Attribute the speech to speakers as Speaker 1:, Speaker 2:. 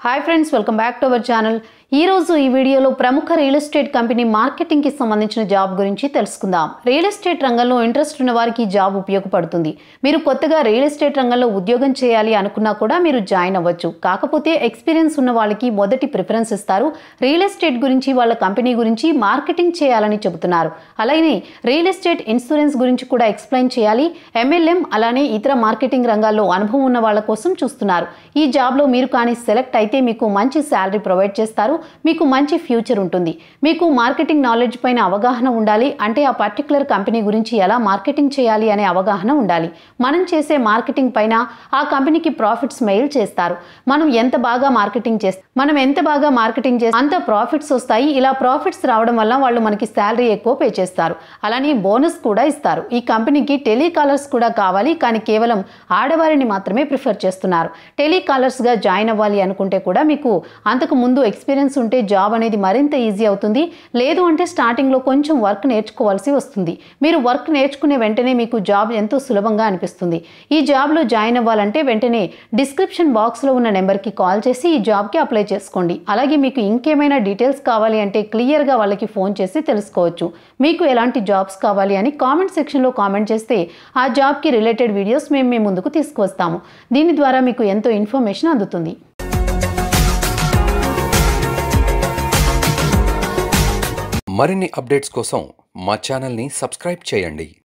Speaker 1: hi friends welcome back to our channel ఈ రోజు ఈ వీడియోలో ప్రముఖ రియల్ ఎస్టేట్ కంపెనీ మార్కెటింగ్కి సంబంధించిన జాబ్ గురించి తెలుసుకుందాం రియల్ ఎస్టేట్ రంగంలో ఇంట్రెస్ట్ ఉన్న వారికి ఈ జాబ్ ఉపయోగపడుతుంది మీరు కొత్తగా రియల్ ఎస్టేట్ రంగంలో ఉద్యోగం చేయాలి అనుకున్నా కూడా మీరు జాయిన్ అవ్వచ్చు కాకపోతే ఎక్స్పీరియన్స్ ఉన్న వాళ్ళకి మొదటి ప్రిఫరెన్స్ ఇస్తారు రియల్ ఎస్టేట్ గురించి వాళ్ళ కంపెనీ గురించి మార్కెటింగ్ చేయాలని చెబుతున్నారు అలాగే రియల్ ఎస్టేట్ ఇన్సూరెన్స్ గురించి కూడా ఎక్స్ప్లెయిన్ చేయాలి ఎంఎల్ఎం అలానే ఇతర మార్కెటింగ్ రంగాల్లో అనుభవం ఉన్న వాళ్ళ కోసం చూస్తున్నారు ఈ జాబ్లో మీరు కానీ సెలెక్ట్ అయితే మీకు మంచి శాలరీ ప్రొవైడ్ చేస్తారు మీకు మంచి ఫ్యూచర్ ఉంటుంది మీకు మార్కెటింగ్ నాలెడ్జ్ పైన అవగాహన ఉండాలి అంటే ఆ పర్టికులర్ కంపెనీ గురించి ఎలా మార్కెటింగ్ చేయాలి అనే అవగాహన ఉండాలి మనం చేసే మార్కెటింగ్ పైన ఆ కంపెనీకి ప్రాఫిట్స్ మెయిల్ చేస్తారు మనం ఎంత బాగా మార్కెటింగ్ చేస్తాం మనం ఎంత బాగా మార్కెటింగ్ చేస్తే అంత ప్రాఫిట్స్ వస్తాయి ఇలా ప్రాఫిట్స్ రావడం వల్ల వాళ్ళు మనకి శాలరీ ఎక్కువ పే చేస్తారు అలానే బోనస్ కూడా ఇస్తారు ఈ కంపెనీకి టెలికాలర్స్ కూడా కావాలి కానీ కేవలం ఆడవారిని మాత్రమే ప్రిఫర్ చేస్తున్నారు టెలికాలర్స్గా జాయిన్ అవ్వాలి అనుకుంటే కూడా మీకు అంతకు ముందు ఎక్స్పీరియన్స్ ఉంటే జాబ్ అనేది మరింత ఈజీ అవుతుంది లేదు అంటే స్టార్టింగ్లో కొంచెం వర్క్ నేర్చుకోవాల్సి వస్తుంది మీరు వర్క్ నేర్చుకునే వెంటనే మీకు జాబ్ ఎంతో సులభంగా అనిపిస్తుంది ఈ జాబ్లో జాయిన్ అవ్వాలంటే వెంటనే డిస్క్రిప్షన్ బాక్స్లో ఉన్న నెంబర్కి కాల్ చేసి ఈ జాబ్కి అప్లై చేసుకోండి అలాగే మీకు ఇంకేమైనా డీటెయిల్స్ కావాలి అంటే క్లియర్గా వాళ్ళకి ఫోన్ చేసి తెలుసుకోవచ్చు మీకు ఎలాంటి జాబ్స్ కావాలి అని కామెంట్ సెక్షన్లో కామెంట్ చేస్తే ఆ జాబ్కి రిలేటెడ్ వీడియోస్ మేము మీ ముందుకు తీసుకువస్తాము దీని ద్వారా మీకు ఎంతో ఇన్ఫర్మేషన్ అందుతుంది
Speaker 2: మరిన్ని అప్డేట్స్ కోసం మా ఛానల్ని సబ్స్క్రైబ్ చేయండి